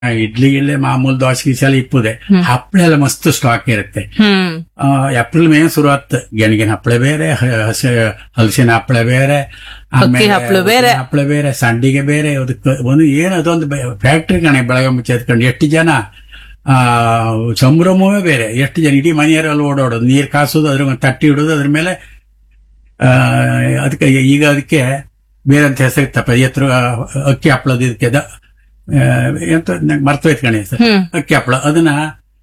ಇಡ್ಲಿ ಗಿಡ್ಲಿ ಮಾಮೂಲು ದೋಸೆ ಗೀಸೆ ಎಲ್ಲ ಇಪ್ಪುದೆ ಹಪ್ಪಳ ಎಲ್ಲ ಮಸ್ತ್ ಸ್ಟಾಕ್ ಇರುತ್ತೆ ಹ್ಮ್ ಆ, ಏಪ್ರಿಲ್ ಮೇ ಶುರು ಆತ್ ಗೆಣಗಿನ ಹಪ್ಪಳ ಬೇರೆ ಹ- ಹಸಿ ಹಲಸಿನ ಹಪ್ಪಳ ಬೇರೆ ಅಕ್ಕಿ ಹಪ್ಳ ಬೇರೆ. ಹಪ್ಪಳ ಬೇರೆ ಸಂಡಿಗೆ ಬೇರೆ ಅದಕ್ಕೆ ಒಂದು ಏನು ಅದೊಂದು ಫ್ಯಾಕ್ಟ್ರಿ ಕಣೆ ಬೆಳಗ್ಗೆ ಮುಚ್ಚೆ ಎತ್ಕೊಂಡು ಎಷ್ಟು ಜನ ಆ ಸಂಭ್ರಮವೇ ಬೇರೆ ಎಷ್ಟು ಜನ ಇಡೀ ಮನೆಯವರಲ್ಲಿ ಓಡಾಡೋದು ನೀರು ಕಾಸೋದು ಅದ್ರ ಮೇಲೆ ತಟ್ಟಿ ಇಡೋದು ಅದ್ರ ಮೇಲೆ ಆ, ಅದಕ್ಕೆ ಈಗ ಅದಕ್ಕೆ ಬೇರೆ ಅಂತ ಹೆಸರಿತ್ತಪ್ಪ ಎತ್ತರ ಅಕ್ಕಿ ಹಪ್ಪಳದ ಇದಕ್ಕೆ ದ- ಆ, ಎಂತ ನಂಗೆ ಮರ್ತೋಯ್ತು ಕಣೆ ಹೆಸರು ಹ್ಮ್ ಅಕ್ಕಿ ಹಪ್ಪಳ ಅದನ್ನ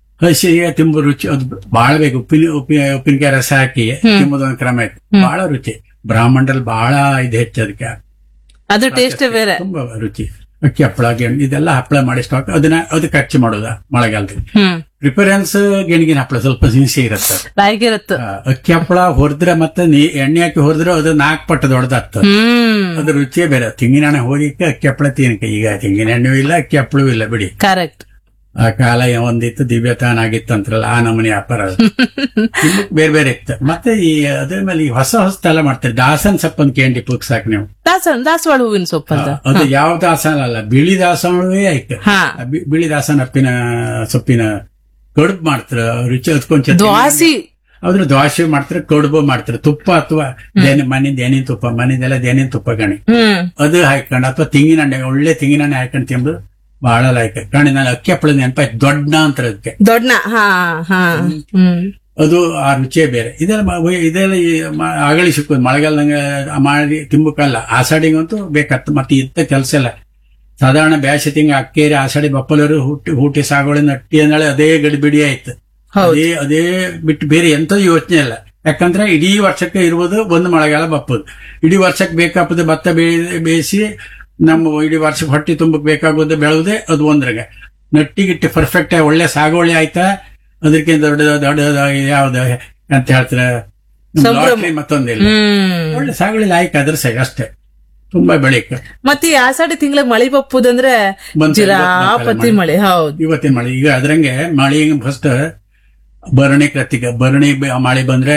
ಹಸಿಗೆ ತಿಂಬು ರುಚಿ ಅದು ಬಹಳ ಬೇಕು ಉಪ್ಪಿನ ಉಪ್ಪಿನ ಉಪ್ಪಿನಕಾಯಿ ರಸ ಹಾಕಿ ತಿಂಬುದು ಒಂದು ಕ್ರಮ ಇತ್ತು ಬಹಳ ರುಚಿ ಬ್ರಾಹ್ಮಣರಲ್ಲಿ ಬಹಳ ಇದು ಹೆಚ್ಚು ಅದಕ್ಕೆ ಅದು ಟೇಸ್ಟ್ ಬೇರೆ ತುಂಬಾ ರುಚಿ ಅಕ್ಕಿ ಹಪ್ಪಳ ಗೆಣ್- ಇದೆಲ್ಲ ಹಪ್ಪಳ ಮಾಡಿ ಸ್ಟಾಕ್ ಅದನ್ನ ಅದಕ್ಕೆ ಹಚ್ಚಿ ಮಾಡೋದ ಮಳೆಗಾಲದಲ್ಲಿ ಹ್ಮ್ ಪ್ರಿಫರೆನ್ಸ್ ಗೆಣಗಿನ ಹಪ್ಪಳ ಸ್ವಲ್ಪ ಸಿಹಿಸಿ ಇರುತ್ತೆ ಬಾಯಿಗಿರತ್ತು ಆ, ಅಕ್ಕಿ ಹಪ್ಪಳ ಹೊರದ್ರೆ ಮತ್ತೆ ನೀ ಎಣ್ಣೆ ಹಾಕಿ ಹೊರದ್ರೆ ಅದು ನಾಲ್ಕು ಪಟ್ಟು ದೊಡ್ಡದಾಗ್ತದೆ ಹ್ಮ್ ಅದ್ರ ರುಚಿಯೇ ಬೇರೆ ತೆಂಗಿನ ಎಣ್ಣೆ ಹೋಗಿಕ್ಕೆ ಅಕ್ಕಿ ಹಪ್ಪಳ ತಿನ್ನಕ್ಕೆ ಈಗ ತೆಂಗಿನ ಎಣ್ಣೆಯೂ ಇಲ್ಲ ಅಕ್ಕಿ ಹಪ್ಪಳವೂ ಇಲ್ಲ ಬಿಡಿ ಕರೆಕ್ಟ್ ಆ ಕಾಲ ಒಂದಿತ್ತು ದಿವ್ಯತಾನ ಆಗಿತ್ತು ಅಂತಾರಲ್ಲ ಆ ನಮೂನಿ ವ್ಯಾಪಾರ ಅದು. ತಿನ್ನಕ್ ಬೇರೆ ಬೇರೆ ಇತ್ತು ಮತ್ತೆ ಈ ಅದ್ರ ಮೇಲೆ ಈ ಹೊಸ ಹೊಸದೆಲ್ಲ ಮಾಡ್ತಾರೆ ದಾಸನ್ ಸಪ್ಪನ್ ಕೇಂಡಿ ಪುಕ್ಸಾಕ್ ನೀವು ದಾಸ ದಾಸವಾಳ ಹೂವಿನ ಸೊಪ್ಪು ಅಂತ ಅದು ಯಾವ ದಾಸನ ಅಲ್ಲ ಬಿಳಿ ದಾಸವೇ ಐತೆ ಹಾ ಆ ಬಿ- ಬಿಳಿ ದಾಸನ ಅಪ್ಪಿನ ಸೊಪ್ಪಿನ ಕಡುಬು ಮಾಡ್ತಾರ ರುಚಿ ಹತ್ಕೊಂಡ್ ದ್ವಾಸಿ ಅದ್ರ ದ್ವಾಸೆ ಮಾಡ್ತಾರೆ ಕಡುಬು ಮಾಡ್ತಾರೆ ತುಪ್ಪ ಅಥವಾ ದೇನಿ ಮನೆಯಿಂದ ಏನೇನ್ ತುಪ್ಪ ಮನೆದೆಲ್ಲ ದೇನಿನ ತುಪ್ಪ ಗಣಿ ಹ್ಮ್ ಅದು ಹಾಕೊಂಡು ಅಥವಾ ತೆಂಗಿನ ಎಣ್ಣೆ ಒಳ್ಳೆ ತೆಂಗಿನ ಎಣ್ಣೆ ಹಾಕೊಂಡು ತಿಂಬುದು ಬಹಳ ಲೈಕ್ ಕಣಿ ನಾನು ಅಕ್ಕಿ ಹಪ್ಪಳ ನೆನಪಾಯ್ತು ದೊಡ್ಡ ಅಂತ ಅದಕ್ಕೆ ದೊಡ್ಡ ಹಾ ಹಾ ಹ್ಮ್ ಅದು ಆ ರುಚಿಯೇ ಬೇರೆ ಇದೆಲ್ಲ ಮ- ವ- ಇದೆಲ್ಲ ಈ ಮ- ಅಗಳಿ ಸಿಕ್ಕೋದು ಮಳೆಗಾಲದಂಗೆ ಮಾಡಿ ತಿಂಬಕ್ಕಲ್ಲ ಆಷಾಢಿಗಂತೂ ಬೇಕತ್ತು ಮತ್ತೆ ಇತ್ತ ಕೆಲಸ ಇಲ್ಲ ಸಾಧಾರಣ ಬ್ಯಾಸಿ ತಿಂಗ ಅಕ್ಕೇರಿ ಆಷಾಢಿ ಬಪ್ಪಲರು ಹುಟ್ಟಿ ಹೂಟಿ ಸಾಗುವಳಿ ನಟ್ಟಿ ಅಂದಳೆ ಅದೇ ಗಡಿಬಿಡಿ ಆಯ್ತು ಹೌದು ಅದೇ ಅದೇ ಬಿಟ್ಟು ಬೇರೆ ಎಂತ ಯೋಚನೆ ಇಲ್ಲ ಯಾಕಂದ್ರೆ ಇಡೀ ವರ್ಷಕ್ಕೆ ಇರುವುದು ಒಂದು ಮಳೆಗಾಲ ಬಪ್ಪದು ಇಡೀ ವರ್ಷಕ್ಕೆ ಬೇಕಾಪದ ಭತ್ತ ಬೇ- ಬೇಯಿಸಿ ನಮ್ಮ ಇಡೀ ವರ್ಷಕ್ಕೆ ಹೊಟ್ಟಿ ತುಂಬಕ್ ಬೇಕಾಗೋದು ಬೆಳೆದೇ ಅದು ಒಂದ್ರಾಗ ನಟ್ಟಿಗಿಟ್ಟು ಪರ್ಫೆಕ್ಟ್ ಒಳ್ಳೆ ಸಾಗುವಳಿ ಆಯ್ತಾ ಅದಕ್ಕಿಂತ ದೊಡ್ಡ ದೊಡ್ಡ ಯಾವ್ದು ಅಂತ ಹೇಳ್ತಾರೆ ಸಂಭ್ರಮ. ಲಾಟ್ರಿ ಮತ್ತೊಂದಿಲ್ಲ ಹ್ಮ್ ಒಳ್ಳೆ ಸಾಗುವಳಿ ಆಯ್ಕೆ ಅದ್ರ ಸರಿ ಅಷ್ಟೇ ತುಂಬಾ ಬೆಳಿಕ ಮತ್ತೆ ಈ ಆಷಾಢಿ ತಿಂಗಳ ಮಳಿ ಬಪ್ಪುದಂದ್ರೆ ಬಂತು, ಜಿರಾಪತಿ ಮಳೆ ಹೌದು ಇವತ್ತಿನ ಮಳೆ ಈಗ ಅದ್ರಂಗೆ ಮಳೆ ಫಸ್ಟ್ ಭರಣಿ ಕೃತಿಕ ಭರಣಿ ಬೆ- ಮಳೆ ಬಂದ್ರೆ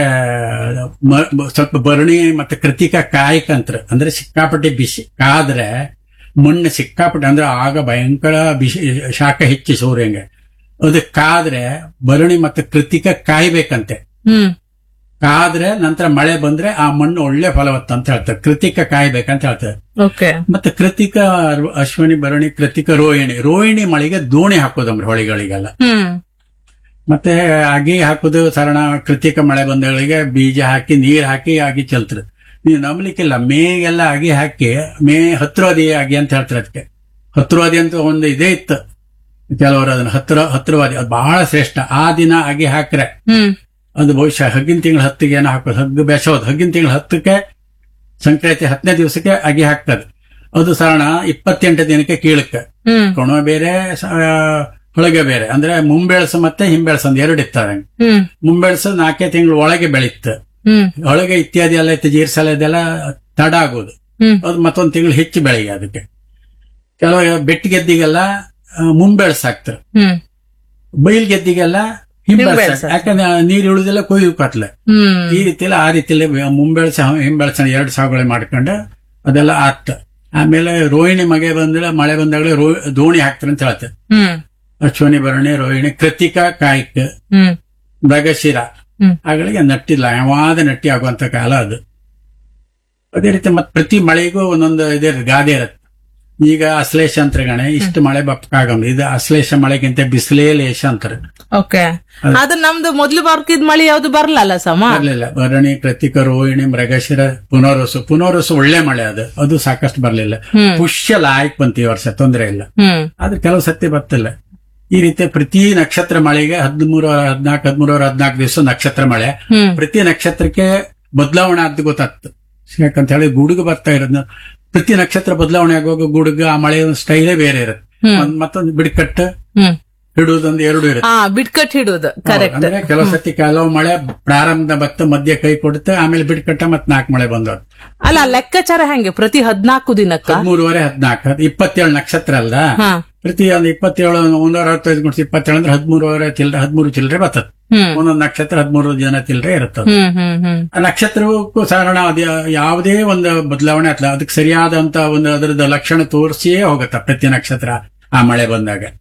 ಮ- ಬ- ಸ್ವಲ್ಪ ಭರಣಿ ಮತ್ತೆ ಕೃತಿಕ ಕಾಯ್ಕಂತ್ರ ಅಂದ್ರೆ ಸಿಕ್ಕಾಪಟ್ಟೆ ಬಿಸಿ ಕಾದ್ರೆ ಮಣ್ಣು ಸಿಕ್ಕಾಪಟ್ಟೆ ಅಂದ್ರೆ ಆಗ ಭಯಂಕರ ಬಿಸಿ ಶಾಖ ಹೆಚ್ಚಿ ಸೂರ್ಯಂಗೆ ಅದು ಕಾದ್ರೆ ಭರಣಿ ಮತ್ತೆ ಕೃತಿಕ ಕಾಯ್ಬೇಕಂತೆ ಹ್ಮ್ ಕಾದ್ರೆ ನಂತರ ಮಳೆ ಬಂದ್ರೆ ಆ ಮಣ್ಣು ಒಳ್ಳೆ ಫಲವತ್ತ ಅಂತ ಹೇಳ್ತಾರೆ ಕೃತಿಕ ಕಾಯ್ಬೇಕಂತ ಹೇಳ್ತಾರೆ ಓಕೆ ಮತ್ತೆ ಕೃತಿಕ ಅರ್- ಅಶ್ವಿನಿ ಭರಣಿ ಕೃತಿಕ ರೋಹಿಣಿ ರೋಹಿಣಿ ಮಳೆಗೆ ದೋಣಿ ಹಾಕೋದಂಬ್ರಿ ಹೊಳಿಗಳಿಗೆಲ್ಲ ಹ್ಮ್ ಮತ್ತೆ ಅಗಿ ಹಾಕುದು ಸರಣ ಕೃತಿಕ ಮಳೆ ಬಂದಗಳಿಗೆ ಬೀಜ ಹಾಕಿ ನೀರ್ ಹಾಕಿ ಅಗಿ ಚೆಲ್ತಾರೆ ನೀವು ನಂಬಲಿಕ್ಕಿಲ್ಲ ಮೇಗೆಲ್ಲ ಅಗಿ ಹಾಕಿ ಮೇ ಹತ್ರವಾದಿ ಅಗಿ ಅಂತ ಹೇಳ್ತಾರೆ ಅದಕ್ಕೆ ಹತ್ರವಾದಿ ಅಂತ ಒಂದು ಇದೇ ಇತ್ತು ಕೆಲವರು ಅದನ್ನ ಹತ್ರ ಹತ್ರವಾದಿ ಅದು ಬಹಳ ಶ್ರೇಷ್ಠ ಆ ದಿನ ಅಗಿ ಹಾಕ್ರೆ ಹ್ಮ್ ಅದು ಬಹುಶಃ ಹಗ್ಗಿನ ತಿಂಗಳ ಹತ್ತಿಗೆ ಏನೋ ಹಾಕೋದು ಹಗ್ಗು ಬೆಸೋದು ಹಗ್ಗಿನ ತಿಂಗಳ ಹತ್ತಕ್ಕೆ ಸಂಕ್ರಾಂತಿ ಹತ್ತನೇ ದಿವಸಕ್ಕೆ ಅಗಿ ಹಾಕ್ತದೆ ಅದು ಸರಣ ಇಪ್ಪತ್ತೆಂಟು ದಿನಕ್ಕೆ ಕೀಳಕ್ಕೆ ಹ್ಮ್ ಕೊಣ ಬೇರೆ ಸ- ಹೊಳಗೆ ಬೇರೆ ಅಂದ್ರೆ ಮುಂಬೆಳಸು ಮತ್ತೆ ಹಿಂಬೆಳಸು ಅಂತ ಎರಡು ಇರ್ತವೆ ಹ್ಮ್ ಮುಂಬೆಳಸು ನಾಲ್ಕೇ ತಿಂಗಳು ಒಳಗೆ ಬೆಳೀತು ಹ್ಮ್ ಒಳಗೆ ಇತ್ಯಾದಿ ಎಲ್ಲ ಇತ್ತು ಜೀರ್ಸಲ ಇದೆಲ್ಲ ತಡ ಆಗೋದು ಹ್ಮ್ ಅದು ಮತ್ತೊಂದು ತಿಂಗಳು ಹೆಚ್ಚು ಬೆಳೆಗೆ ಅದಕ್ಕೆ ಕೆಲವು ಬೆಟ್ಟು ಗೆದ್ದಿಗೆಲ್ಲ ಆ, ಮುಂಬೆಳಸು ಹಾಕ್ತಾರೆ ಹ್ಮ್ ಬೈಲ್ ಗೆದ್ದಿಗೆಲ್ಲ ಹಿಂಬೆಳಸು ಹಿಂಬೆಳ್ಸು. ಯಾಕಂದ್ರೆ ನೀರು ಇಳುದಿಲ್ಲ ಕೊಯ್ಯು ಕತ್ಲೆ ಹ್ಮ್ ಈ ರೀತಿಯಲ್ಲಿ ಆ ರೀತಿಯಲ್ಲಿ ಮುಂಬೆಳಸ ಹಿಂಬೆಳಸ ಎರಡು ಸಾಗುವಳಿ ಮಾಡ್ಕೊಂಡು ಅದೆಲ್ಲ ಆತ ಆಮೇಲೆ ರೋಹಿಣಿ ಮಗೆ ಬಂದ್ರೆ ಮಳೆ ಬಂದಾಗಲೇ ರೋ ದೋಣಿ ಹಾಕ್ತಾರೆ ಅಂತ ಹೇಳ್ತಾರೆ ಹ್ಮ್ ಅಶ್ವನಿ ಭರಣಿ ರೋಹಿಣಿ ಕೃತಿಕಾ ಕಾಯ್ಕ ಹ್ಮ್ ಮೃಗಶಿರ ಹ್ಮ್. ಅಗಳಿಗೆ ನಟ್ಟಿಲ್ಲ ಯಾವಾದ ನಟ್ಟಿ ಆಗುವಂತ ಕಾಲ ಅದು ಅದೇ ರೀತಿ ಮತ್ತೆ ಪ್ರತಿ ಮಳೆಗೂ ಒಂದೊಂದು ಇದೇ ಗಾದೆ ಇರುತ್ತೆ ಈಗ ಅಶ್ಲೇಷ ಅಂತಾರೆ ಗಣೆ ಇಷ್ಟು ಮಳೆ ಬಪ್ಪಕಾಗಲ್ಲ ಇದು ಅಶ್ಲೇಷ ಮಳೆಗಿಂತ ಬಿಸಿಲೇ ಲೇಷ ಅಂತಾರೆ ಓಕೆ ಅದು ನಮ್ದು ಮೊದ್ಲು ಬರ್ಕಿದ್ ಮಳಿ ಯಾವ್ದು ಬರ್ಲಲ್ಲ ಸಮ ಬರ್ಲಿಲ್ಲ ಭರಣಿ ಕೃತಿಕ ರೋಹಿಣಿ ಮೃಗಶಿರ ಪುನರ್ವಸು ಪುನರ್ವಸು ಒಳ್ಳೆ ಮಳೆ ಅದು ಅದು ಸಾಕಷ್ಟು ಬರ್ಲಿಲ್ಲ ಹ್ಮ್ ಪುಷ್ಯ ಲಾಯಕ್ ಬಂತು ಈ ವರ್ಷ ತೊಂದರೆ ಇಲ್ಲ ಹ್ಮ್ ಆದ್ರೆ ಕೆಲವು ಸತಿ ಬರ್ತಿಲ್ಲ ಈ ರೀತಿ ಪ್ರತಿ ನಕ್ಷತ್ರ ಮಳೆಗೆ ಹದಿಮೂರು ಹದಿನಾಲ್ಕು ಹದಿಮೂರು ಹದಿನಾಲ್ಕು ದಿವಸ ನಕ್ಷತ್ರ ಮಳೆ ಹ್ಮ್ ಪ್ರತಿ ನಕ್ಷತ್ರಕ್ಕೆ ಬದಲಾವಣೆ ಆದ್ದು ಗೊತ್ತಾಗ್ತು ಯಾಕಂತ ಹೇಳಿ ಗುಡುಗು ಬರ್ತಾ ಇರೋದ್ನ ಪ್ರತಿ ನಕ್ಷತ್ರ ಬದಲಾವಣೆ ಆಗುವಾಗ ಗುಡುಗು ಆ ಮಳೆ ಸ್ಟೈಲೇ ಬೇರೆ ಇರುತ್ತೆ ಹ್ಮ್. ಒಂದ್ ಮತ್ತೊಂದು ಬಿಡ್ಕಟ್ಟು ಹ್ಮ್ ಹಿಡುವುದೊಂದು ಎರಡು ಇರುತ್ತೆ ಹಾ ಬಿಟ್ಕಟ್ ಹಿಡುದು ಕರೆಕ್ಟ್ ಅಂದ್ರೆ ಕೆಲವು ಸತಿ ಕೆಲವು ಮಳೆ ಪ್ರಾರಂಭ ಭತ್ತ ಮಧ್ಯ ಕೈ ಕೊಡುತ್ತೆ ಆಮೇಲೆ ಬಿಡ್ಕಟ್ಟ ಮತ್ ನಾಲ್ಕು ಮಳೆ ಬಂದವು ಅಲ್ಲ ಲೆಕ್ಕಾಚಾರ ಹೆಂಗೆ ಪ್ರತಿ ಹದ್ನಾಲ್ಕು ದಿನಕ್ಕ ಹದಿಮೂರುವರೆ ಹದಿನಾಲ್ಕು ಇಪ್ಪತ್ತೇಳು ನಕ್ಷತ್ರ ಅಲ್ಲ ಹಾ ಪ್ರತಿ ಒಂದು ಇಪ್ಪತ್ತೇಳು ಒಂದೂರ ಅರವತ್ತೈದು ಗುಣಿಸಿ ಇಪ್ಪತ್ತೇಳು ಅಂದ್ರೆ ಹದಿಮೂರುವರೆ ಚಿಲ್ಲರೆ ಹದಿಮೂರು ಚಿಲ್ಲರೆ ಬರ್ತದೆ ಹ್ಮ್ ಒಂದೊಂದು ನಕ್ಷತ್ರ ಹದಿಮೂರು ಜನ ಚಿಲ್ಲರೆ ಇರುತ್ತದೆ ಹ್ಮ್ ಹ್ಮ್ ಹ್ಮ್ ಆ ನಕ್ಷತ್ರಕ್ಕೂ ಸಾಧಾರಣ ಅದು ಯಾವುದೇ ಒಂದು ಬದಲಾವಣೆ ಅಥವಾ ಅದಕ್ಕೆ ಸರಿಯಾದಂತ ಒಂದು ಅದರದ ಲಕ್ಷಣ ತೋರಿಸಿಯೇ ಹೋಗುತ್ತೆ ಪ್ರತಿ ನಕ್ಷತ್ರ ಆ ಮಳೆ ಬಂದಾಗ